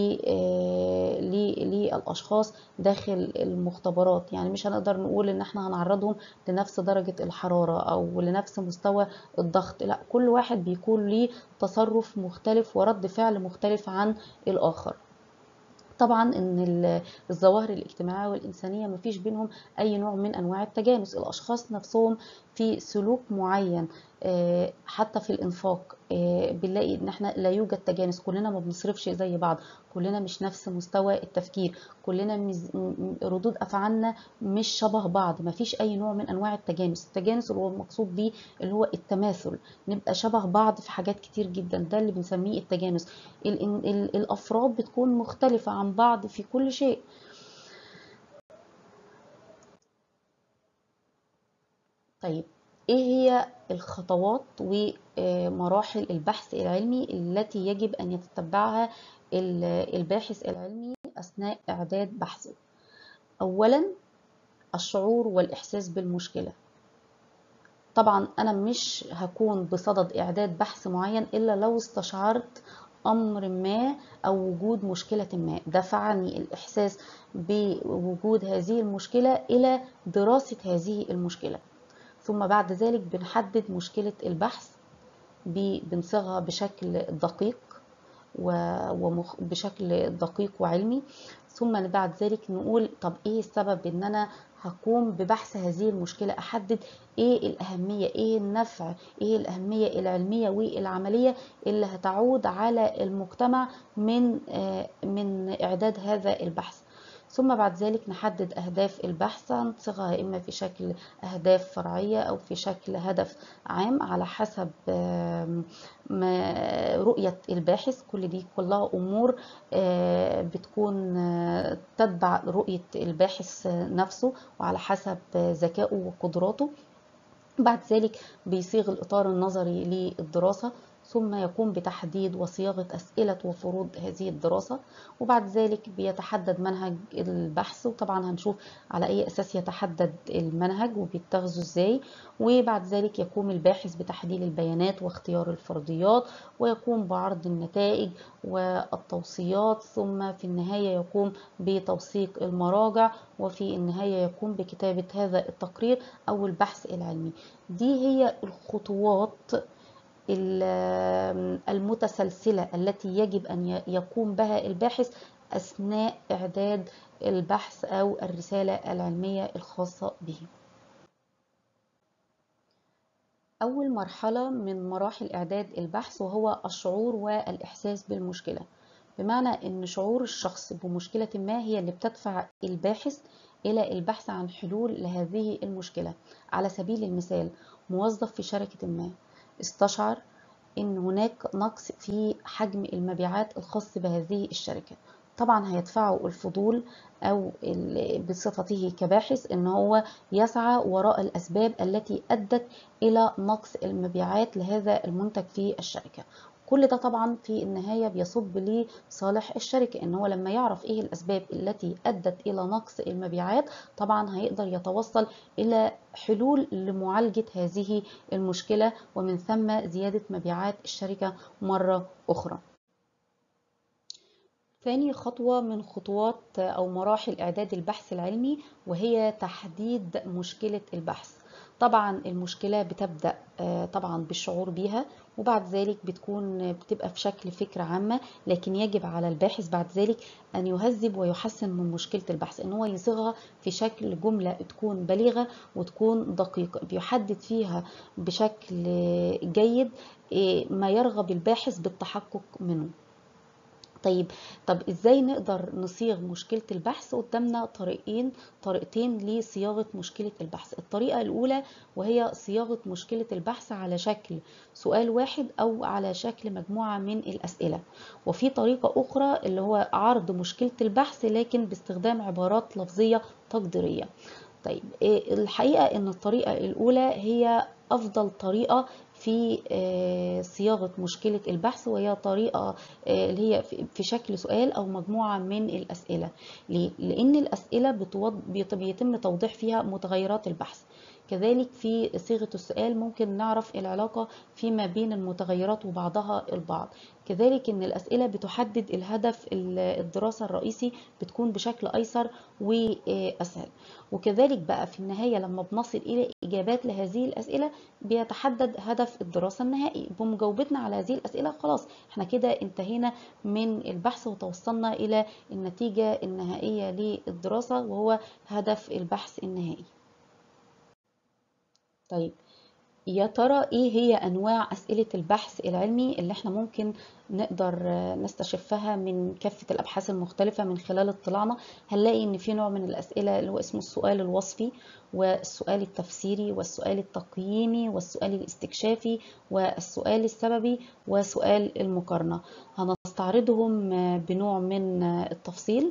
للاشخاص داخل المختبرات يعني مش هنقدر نقول ان احنا هنعرضهم لنفس درجه الحراره او لنفس مستوى الضغط لا كل واحد بيكون ليه تصرف مختلف ورد فعل مختلف عن الاخر طبعا ان الظواهر الاجتماعيه والانسانيه ما فيش بينهم اي نوع من انواع التجانس الاشخاص نفسهم في سلوك معين حتى في الانفاق بنلاقي ان احنا لا يوجد تجانس كلنا ما بنصرفش زي بعض كلنا مش نفس مستوى التفكير كلنا ردود افعالنا مش شبه بعض ما فيش اي نوع من انواع التجانس التجانس اللي هو المقصود بيه اللي هو التماثل نبقى شبه بعض في حاجات كتير جدا ده اللي بنسميه التجانس ال ال الافراد بتكون مختلفه عن بعض في كل شيء طيب ايه هي الخطوات ومراحل البحث العلمي التي يجب ان يتبعها الباحث العلمي اثناء اعداد بحثه اولا الشعور والاحساس بالمشكله طبعا انا مش هكون بصدد اعداد بحث معين الا لو استشعرت امر ما او وجود مشكله ما دفعني الاحساس بوجود هذه المشكله الى دراسه هذه المشكله ثم بعد ذلك بنحدد مشكلة البحث بنصيغها بشكل دقيق وبشكل دقيق وعلمي ثم بعد ذلك نقول طب ايه السبب ان انا هقوم ببحث هذه المشكلة احدد ايه الاهمية ايه النفع ايه الاهمية العلمية والعملية اللي هتعود على المجتمع من من اعداد هذا البحث ثم بعد ذلك نحدد أهداف البحث هنصيغها إما في شكل أهداف فرعية أو في شكل هدف عام على حسب رؤية الباحث كل دي كلها أمور بتكون تتبع رؤية الباحث نفسه وعلى حسب ذكائه وقدراته بعد ذلك بيصيغ الإطار النظري للدراسة ثم يقوم بتحديد وصياغة أسئلة وفروض هذه الدراسة وبعد ذلك بيتحدد منهج البحث وطبعا هنشوف على أي أساس يتحدد المنهج وبيتخذوا إزاي وبعد ذلك يقوم الباحث بتحليل البيانات واختيار الفرضيات ويقوم بعرض النتائج والتوصيات ثم في النهاية يقوم بتوثيق المراجع وفي النهاية يقوم بكتابة هذا التقرير أو البحث العلمي دي هي الخطوات المتسلسلة التي يجب أن يقوم بها الباحث أثناء إعداد البحث أو الرسالة العلمية الخاصة به أول مرحلة من مراحل إعداد البحث وهو الشعور والإحساس بالمشكلة بمعنى أن شعور الشخص بمشكلة ما هي اللي بتدفع الباحث إلى البحث عن حلول لهذه المشكلة على سبيل المثال موظف في شركة ما استشعر ان هناك نقص في حجم المبيعات الخاص بهذه الشركة طبعا هيدفعه الفضول او بصفته كباحث ان هو يسعى وراء الاسباب التي ادت الى نقص المبيعات لهذا المنتج في الشركة كل ده طبعا في النهاية بيصب لصالح الشركة ان هو لما يعرف ايه الاسباب التي ادت الى نقص المبيعات طبعا هيقدر يتوصل الى حلول لمعالجة هذه المشكلة ومن ثم زيادة مبيعات الشركة مرة اخرى ثاني خطوة من خطوات أو مراحل إعداد البحث العلمي وهي تحديد مشكلة البحث طبعا المشكلة بتبدأ طبعا بالشعور بيها وبعد ذلك بتكون بتبقى في شكل فكرة عامة لكن يجب على الباحث بعد ذلك أن يهذب ويحسن من مشكلة البحث إن هو يصيغها في شكل جملة تكون بليغة وتكون دقيقة بيحدد فيها بشكل جيد ما يرغب الباحث بالتحقق منه طيب طب ازاي نقدر نصيغ مشكلة البحث قدامنا طريقين طريقتين لصياغة مشكلة البحث الطريقة الأولى وهي صياغة مشكلة البحث على شكل سؤال واحد أو على شكل مجموعة من الأسئلة وفي طريقة أخرى اللي هو عرض مشكلة البحث لكن باستخدام عبارات لفظية تقديرية طيب الحقيقة ان الطريقة الأولى هي أفضل طريقة في صياغة مشكلة البحث وهي طريقة اللي هي في شكل سؤال أو مجموعة من الأسئلة ليه؟ لأن الأسئلة بيتم توضيح فيها متغيرات البحث كذلك في صيغة السؤال ممكن نعرف العلاقة فيما بين المتغيرات وبعضها البعض كذلك ان الاسئله بتحدد الهدف الدراسه الرئيسي بتكون بشكل ايسر واسهل وكذلك بقى في النهايه لما بنصل الى اجابات لهذه الاسئله بيتحدد هدف الدراسه النهائي بمجاوبتنا على هذه الاسئله خلاص احنا كده انتهينا من البحث وتوصلنا الى النتيجه النهائيه للدراسه وهو هدف البحث النهائي طيب يا ترى ايه هي انواع اسئله البحث العلمي اللي احنا ممكن نقدر نستشفها من كافه الابحاث المختلفه من خلال اطلاعنا هنلاقي ان في نوع من الاسئله اللي هو اسمه السؤال الوصفي والسؤال التفسيري والسؤال التقييمي والسؤال الاستكشافي والسؤال السببي وسؤال المقارنه هنستعرضهم بنوع من التفصيل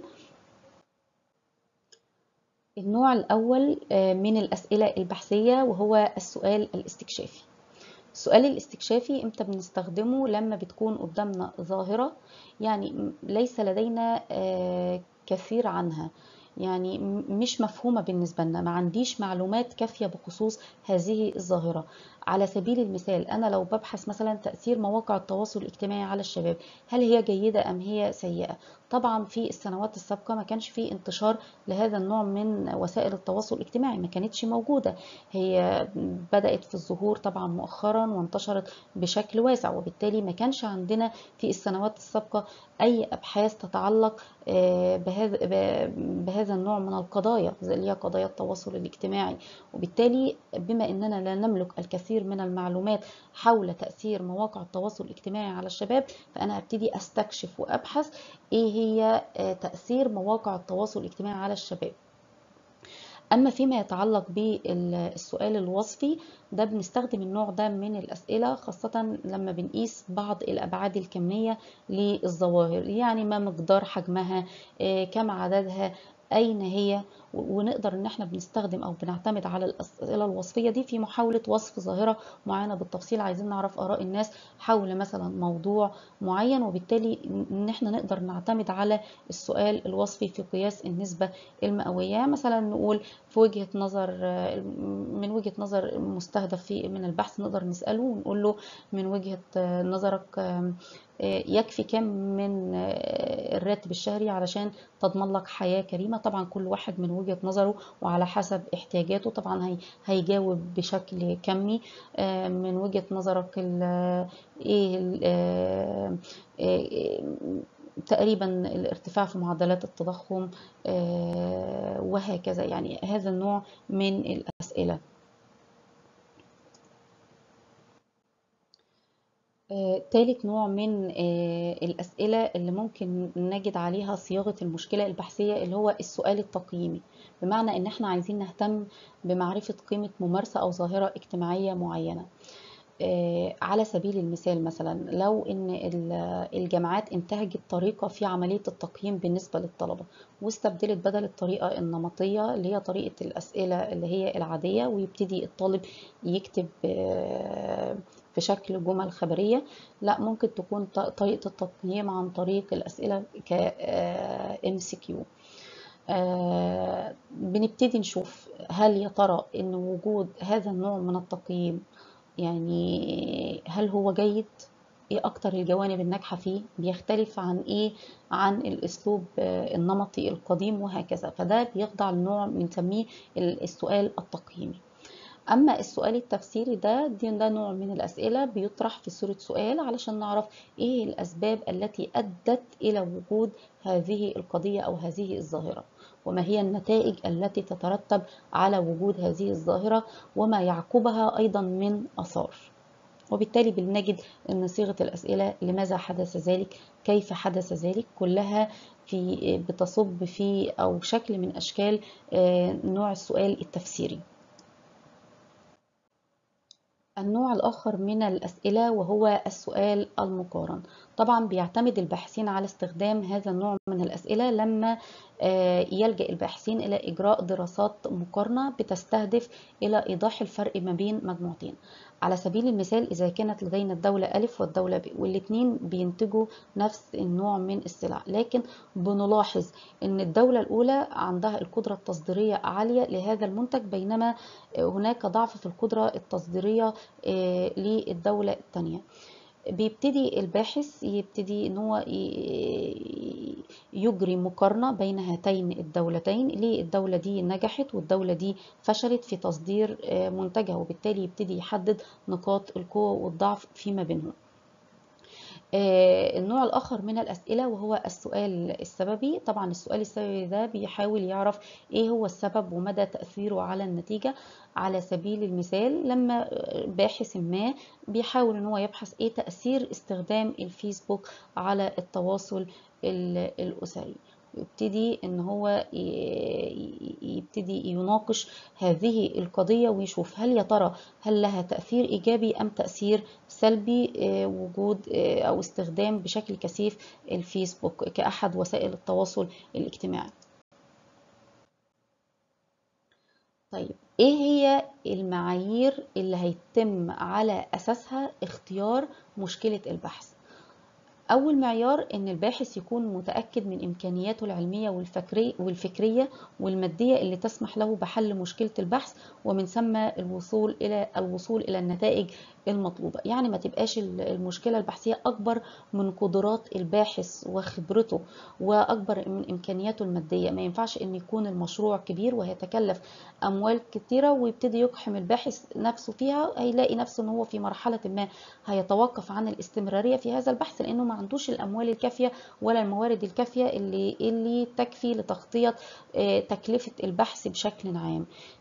النوع الأول من الأسئلة البحثية وهو السؤال الاستكشافي السؤال الاستكشافي امتى بنستخدمه لما بتكون قدامنا ظاهرة يعني ليس لدينا كثير عنها يعني مش مفهومة بالنسبة لنا ما عنديش معلومات كافية بخصوص هذه الظاهرة على سبيل المثال أنا لو ببحث مثلا تأثير مواقع التواصل الاجتماعي على الشباب هل هي جيدة أم هي سيئة طبعا في السنوات السابقة ما كانش في انتشار لهذا النوع من وسائل التواصل الاجتماعي ما كانتش موجودة هي بدأت في الظهور طبعا مؤخرا وانتشرت بشكل واسع وبالتالي ما كانش عندنا في السنوات السابقة أي أبحاث تتعلق بهذا بهذا النوع من القضايا اللي هي قضايا التواصل الاجتماعي وبالتالي بما أننا لا نملك الكثير الكثير من المعلومات حول تأثير مواقع التواصل الاجتماعي على الشباب فأنا هبتدي أستكشف وأبحث إيه هي تأثير مواقع التواصل الاجتماعي على الشباب أما فيما يتعلق بالسؤال الوصفي ده بنستخدم النوع ده من الأسئلة خاصة لما بنقيس بعض الأبعاد الكمية للظواهر يعني ما مقدار حجمها كم عددها أين هي ونقدر ان احنا بنستخدم او بنعتمد على الاسئله الوصفيه دي في محاوله وصف ظاهره معينه بالتفصيل عايزين نعرف اراء الناس حول مثلا موضوع معين وبالتالي ان احنا نقدر نعتمد على السؤال الوصفي في قياس النسبه المئويه مثلا نقول في وجهه نظر من وجهه نظر مستهدف في من البحث نقدر نساله ونقول له من وجهه نظرك يكفي كم من الراتب الشهري علشان تضمن لك حياة كريمة طبعا كل واحد من وجهة نظره وعلى حسب احتياجاته طبعا هي هيجاوب بشكل كمي من وجهة نظرك ايه تقريبا الارتفاع في معدلات التضخم وهكذا يعني هذا النوع من الأسئلة آه، تالت نوع من آه، الأسئلة اللي ممكن نجد عليها صياغة المشكلة البحثية اللي هو السؤال التقييمي بمعنى إن احنا عايزين نهتم بمعرفة قيمة ممارسة أو ظاهرة اجتماعية معينة آه، على سبيل المثال مثلا لو ان الجامعات انتهجت طريقة في عملية التقييم بالنسبة للطلبة واستبدلت بدل الطريقة النمطية اللي هي طريقة الأسئلة اللي هي العادية ويبتدي الطالب يكتب في شكل جمل خبرية لا ممكن تكون طريقة التقييم عن طريق الأسئلة ك MCQ بنبتدي نشوف هل يا ترى ان وجود هذا النوع من التقييم يعني هل هو جيد ايه اكتر الجوانب الناجحه فيه بيختلف عن ايه عن الاسلوب النمطي القديم وهكذا فده بيخضع لنوع بنسميه السؤال التقييمي اما السؤال التفسيري ده ده نوع من الاسئله بيطرح في صوره سؤال علشان نعرف ايه الاسباب التي ادت الى وجود هذه القضيه او هذه الظاهره وما هي النتائج التي تترتب على وجود هذه الظاهره وما يعقبها ايضا من اثار وبالتالي بنجد ان صيغه الاسئله لماذا حدث ذلك كيف حدث ذلك كلها في بتصب في او شكل من اشكال نوع السؤال التفسيري النوع الآخر من الأسئلة وهو السؤال المقارن طبعا بيعتمد الباحثين على استخدام هذا النوع من الأسئلة لما يلجأ الباحثين إلى إجراء دراسات مقارنة بتستهدف إلى إيضاح الفرق ما بين مجموعتين على سبيل المثال إذا كانت لدينا الدولة ألف والدولة ب والاثنين بينتجوا نفس النوع من السلع لكن بنلاحظ أن الدولة الأولى عندها القدرة التصديرية عالية لهذا المنتج بينما هناك ضعف في القدرة التصديرية للدولة الثانية بيبتدي الباحث يبتدي ان هو يجري مقارنة بين هاتين الدولتين ليه الدولة دي نجحت والدولة دي فشلت في تصدير منتجها وبالتالي يبتدي يحدد نقاط القوة والضعف فيما بينهم النوع الآخر من الأسئلة وهو السؤال السببي طبعا السؤال السببي ده بيحاول يعرف إيه هو السبب ومدى تأثيره على النتيجة على سبيل المثال لما باحث ما بيحاول ان هو يبحث ايه تأثير استخدام الفيسبوك على التواصل الأسري يبتدي ان هو يبتدي يناقش هذه القضية ويشوف هل يا ترى هل لها تأثير إيجابي أم تأثير سلبي وجود أو استخدام بشكل كثيف الفيسبوك كأحد وسائل التواصل الاجتماعي طيب ايه هي المعايير اللي هيتم على اساسها اختيار مشكلة البحث اول معيار ان الباحث يكون متاكد من امكانياته العلميه والفكري والفكريه والماديه اللي تسمح له بحل مشكله البحث ومن ثم الوصول الى الوصول الى النتائج المطلوبه يعني ما تبقاش المشكله البحثيه اكبر من قدرات الباحث وخبرته واكبر من امكانياته الماديه ما ينفعش ان يكون المشروع كبير وهيتكلف اموال كتيره ويبتدي يقحم الباحث نفسه فيها هيلاقي نفسه ان هو في مرحله ما هيتوقف عن الاستمراريه في هذا البحث لانه ما عندوش الاموال الكافيه ولا الموارد الكافيه اللي اللي تكفي لتغطيه تكلفه البحث بشكل عام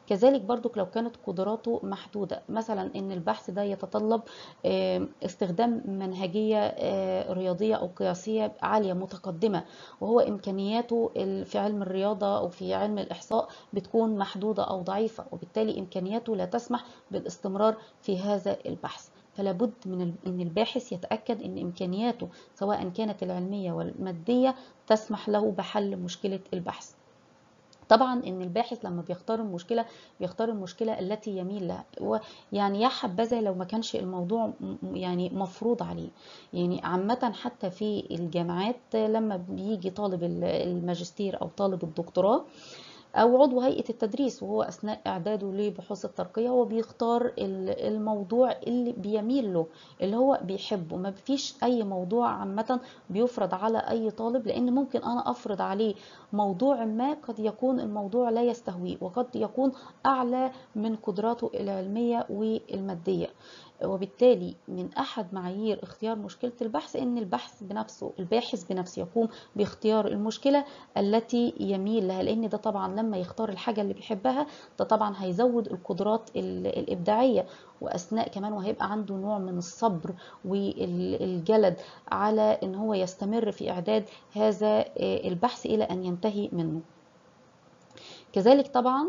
كذلك برضو لو كانت قدراته محدودة مثلا ان البحث ده يتطلب استخدام منهجية رياضية او قياسية عالية متقدمة وهو امكانياته في علم الرياضة او في علم الاحصاء بتكون محدودة او ضعيفة وبالتالي امكانياته لا تسمح بالاستمرار في هذا البحث فلا بد من ان الباحث يتاكد ان امكانياته سواء كانت العلميه والماديه تسمح له بحل مشكله البحث طبعا ان الباحث لما بيختار المشكله بيختار المشكله التي يميل لها يعني يا حبذا لو ما كانش الموضوع يعني مفروض عليه يعني عامه حتى في الجامعات لما بيجي طالب الماجستير او طالب الدكتوراه او عضو هيئه التدريس وهو اثناء اعداده لبحوث الترقيه هو بيختار الموضوع اللي بيميل له اللي هو بيحبه ما فيش اي موضوع عامه بيفرض على اي طالب لان ممكن انا افرض عليه موضوع ما قد يكون الموضوع لا يستهويه وقد يكون اعلى من قدراته العلميه والماديه وبالتالي من احد معايير اختيار مشكله البحث ان البحث بنفسه الباحث بنفسه يقوم باختيار المشكله التي يميل لها لان ده طبعا لما يختار الحاجه اللي بيحبها ده طبعا هيزود القدرات الابداعيه واثناء كمان وهيبقى عنده نوع من الصبر والجلد على ان هو يستمر في اعداد هذا البحث الى ان ينتهي منه كذلك طبعا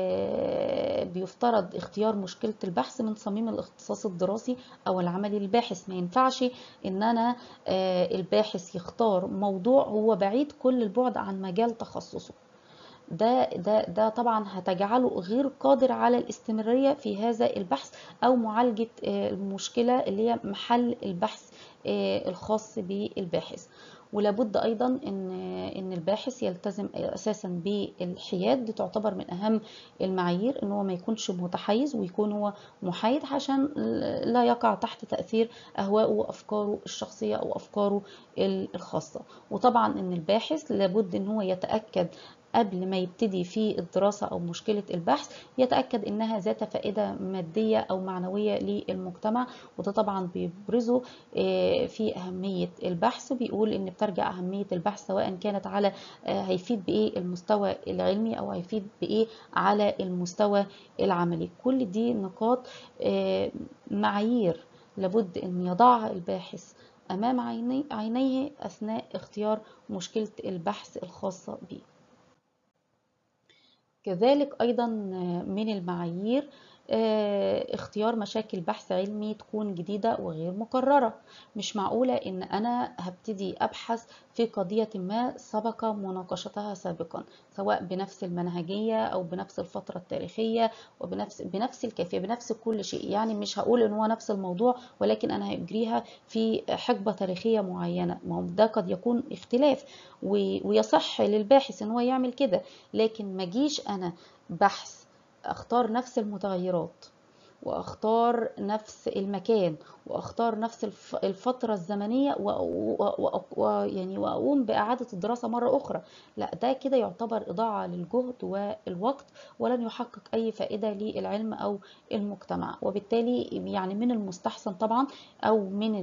بيفترض اختيار مشكلة البحث من صميم الاختصاص الدراسي أو العملي للباحث ما ينفعش إن أنا الباحث يختار موضوع هو بعيد كل البعد عن مجال تخصصه ده ده ده طبعا هتجعله غير قادر على الاستمراريه في هذا البحث او معالجه المشكله اللي هي محل البحث الخاص بالباحث ولابد ايضا ان ان الباحث يلتزم اساسا بالحياد دي تعتبر من اهم المعايير ان هو ما يكونش متحيز ويكون هو محايد عشان لا يقع تحت تاثير اهوائه وافكاره الشخصيه او افكاره الخاصه وطبعا ان الباحث لابد ان هو يتاكد قبل ما يبتدي في الدراسة أو مشكلة البحث يتأكد إنها ذات فائدة مادية أو معنوية للمجتمع وده طبعا بيبرزه في أهمية البحث بيقول إن بترجع أهمية البحث سواء كانت على هيفيد بإيه المستوى العلمي أو هيفيد بإيه على المستوى العملي كل دي نقاط معايير لابد أن يضعها الباحث أمام عينيه أثناء اختيار مشكلة البحث الخاصة به كذلك أيضا من المعايير اختيار مشاكل بحث علمي تكون جديدة وغير مكررة مش معقولة ان انا هبتدي ابحث في قضية ما سبق مناقشتها سابقا سواء بنفس المنهجية او بنفس الفترة التاريخية وبنفس بنفس الكيفية بنفس كل شيء يعني مش هقول ان هو نفس الموضوع ولكن انا هجريها في حقبة تاريخية معينة ما ده قد يكون اختلاف ويصح للباحث ان هو يعمل كده لكن ما جيش انا بحث اختار نفس المتغيرات واختار نفس المكان واختار نفس الفترة الزمنية ويعني واقوم باعادة الدراسة مرة اخرى لا ده كده يعتبر اضاعة للجهد والوقت ولن يحقق اي فائدة للعلم او المجتمع وبالتالي يعني من المستحسن طبعا او من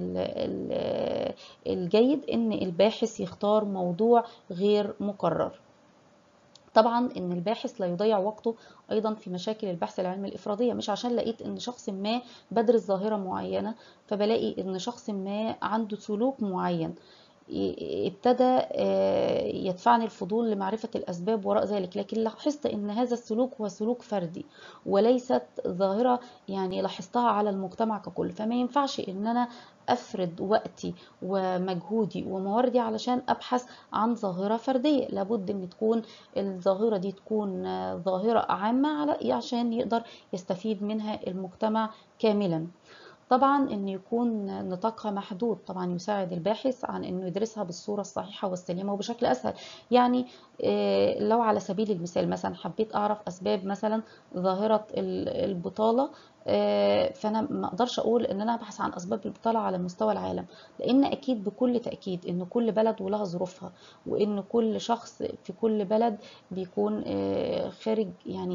الجيد ان الباحث يختار موضوع غير مكرر طبعا ان الباحث لا يضيع وقته ايضا في مشاكل البحث العلمي الافراديه مش عشان لقيت ان شخص ما بدرس ظاهره معينه فبلاقي ان شخص ما عنده سلوك معين ابتدى يدفعني الفضول لمعرفة الأسباب وراء ذلك لكن لاحظت أن هذا السلوك هو سلوك فردي وليست ظاهرة يعني لاحظتها على المجتمع ككل فما ينفعش أن أنا أفرد وقتي ومجهودي ومواردي علشان أبحث عن ظاهرة فردية لابد أن تكون الظاهرة دي تكون ظاهرة عامة على عشان يقدر يستفيد منها المجتمع كاملا طبعا ان يكون نطاقها محدود طبعا يساعد الباحث عن انه يدرسها بالصوره الصحيحه والسليمه وبشكل اسهل يعني لو على سبيل المثال مثلا حبيت اعرف اسباب مثلا ظاهره البطاله آه، فانا ما اقدرش اقول ان انا ابحث عن اسباب البطاله على مستوى العالم لان اكيد بكل تاكيد ان كل بلد ولها ظروفها وان كل شخص في كل بلد بيكون آه، خارج يعني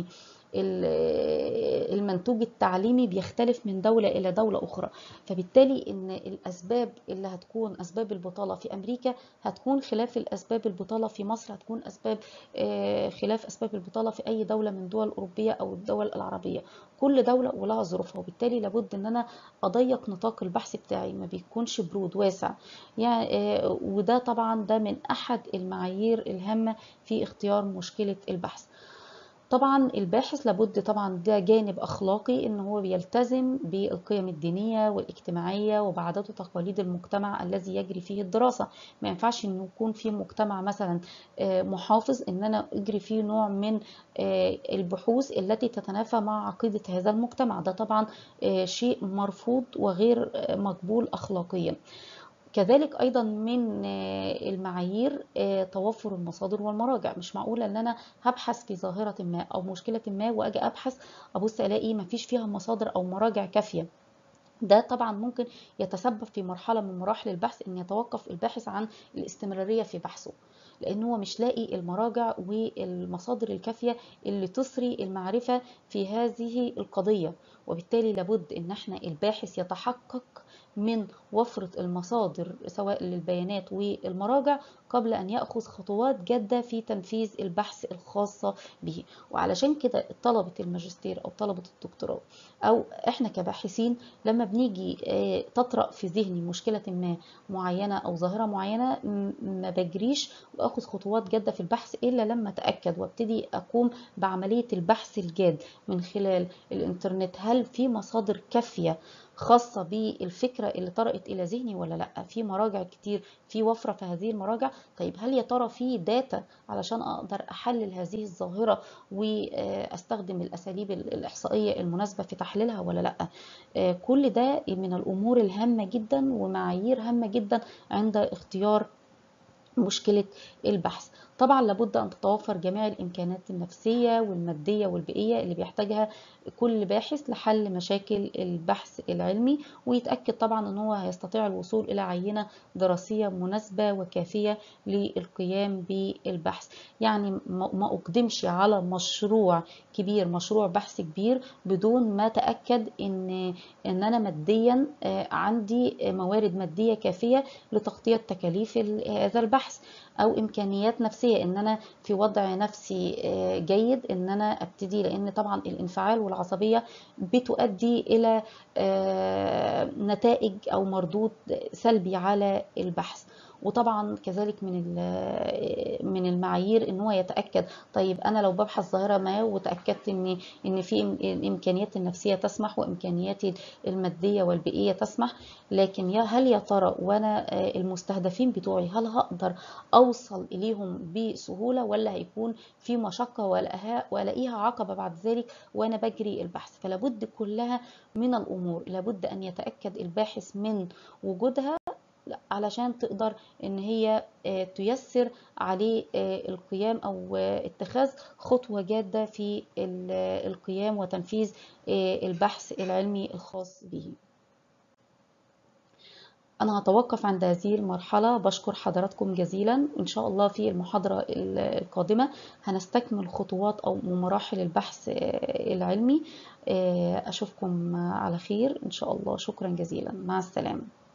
ال- المنتوج التعليمي بيختلف من دولة إلى دولة أخرى فبالتالي إن الأسباب اللي هتكون أسباب البطالة في أمريكا هتكون خلاف الأسباب البطالة في مصر هتكون أسباب آه، خلاف أسباب البطالة في أي دولة من دول الأوروبية أو الدول العربية كل دولة ولها ظروفها وبالتالي لابد إن أنا أضيق نطاق البحث بتاعي ما بيكونش برود واسع يعني آه، وده طبعا ده من أحد المعايير الهامة في اختيار مشكلة البحث طبعا الباحث لابد طبعا ده جانب اخلاقي ان هو بيلتزم بالقيم الدينيه والاجتماعيه وبعادات وتقاليد المجتمع الذي يجري فيه الدراسه ما ينفعش انه يكون في مجتمع مثلا آه، محافظ ان انا اجري فيه نوع من آه، البحوث التي تتنافى مع عقيده هذا المجتمع ده طبعا آه، شيء مرفوض وغير آه، مقبول اخلاقيا كذلك ايضا من آه، المعايير آه، توفر المصادر والمراجع مش معقوله ان انا هبحث في ظاهره ما او مشكله ما واجي ابحث ابص الاقي مفيش فيها مصادر او مراجع كافيه ده طبعا ممكن يتسبب في مرحله من مراحل البحث ان يتوقف الباحث عن الاستمراريه في بحثه لان هو مش لاقي المراجع والمصادر الكافيه اللي تثري المعرفه في هذه القضيه وبالتالي لابد ان احنا الباحث يتحقق من وفرة المصادر سواء للبيانات والمراجع قبل أن يأخذ خطوات جادة في تنفيذ البحث الخاصة به وعلشان كده طلبة الماجستير أو طلبة الدكتوراه أو إحنا كباحثين لما بنيجي آه، تطرأ في ذهني مشكلة ما معينة أو ظاهرة معينة م- ما بجريش وأخذ خطوات جادة في البحث إلا لما أتأكد وابتدي أقوم بعملية البحث الجاد من خلال الإنترنت هل في مصادر كافية خاصة بالفكرة اللي طرأت إلى ذهني ولا لأ في مراجع كتير في وفرة في هذه المراجع طيب هل يا ترى في داتا علشان أقدر أحلل هذه الظاهرة وأستخدم الأساليب الإحصائية المناسبة في تحليلها ولا لأ آه، كل ده من الأمور الهامة جدا ومعايير هامة جدا عند اختيار مشكلة البحث طبعا لابد أن تتوفر جميع الإمكانات النفسية والمادية والبيئية اللي بيحتاجها كل باحث لحل مشاكل البحث العلمي ويتأكد طبعا أن هو هيستطيع الوصول إلى عينة دراسية مناسبة وكافية للقيام بالبحث يعني ما ما أقدمش على مشروع كبير مشروع بحث كبير بدون ما أتأكد إن إن أنا ماديا آه، عندي موارد مادية كافية لتغطية تكاليف ال- هذا البحث او امكانيات نفسيه ان انا في وضع نفسي آه، جيد ان انا ابتدي لان طبعا الانفعال والعصبيه بتؤدي الى آه، نتائج او مردود سلبي على البحث وطبعا كذلك من ال- من المعايير ان هو يتاكد طيب انا لو ببحث ظاهره ما وتاكدت ان ان في إم- الامكانيات النفسيه تسمح وامكانياتي الماديه والبيئيه تسمح لكن يا هل يا ترى وانا آه، المستهدفين بتوعي هل هقدر اوصل اليهم بسهوله ولا هيكون في مشقه والاقيها والاقيها عقبه بعد ذلك وانا بجري البحث فلا بد كلها من الامور لابد ان يتاكد الباحث من وجودها لا، علشان تقدر ان هي آه، تيسر عليه آه، القيام او آه، اتخاذ خطوه جاده في ال- آه، القيام وتنفيذ آه، البحث العلمي الخاص به أنا هتوقف عند هذه المرحلة بشكر حضراتكم جزيلا إن شاء الله في المحاضرة ال- القادمة هنستكمل خطوات أو مراحل البحث آه، العلمي آه، أشوفكم على خير إن شاء الله شكرا جزيلا مع السلامة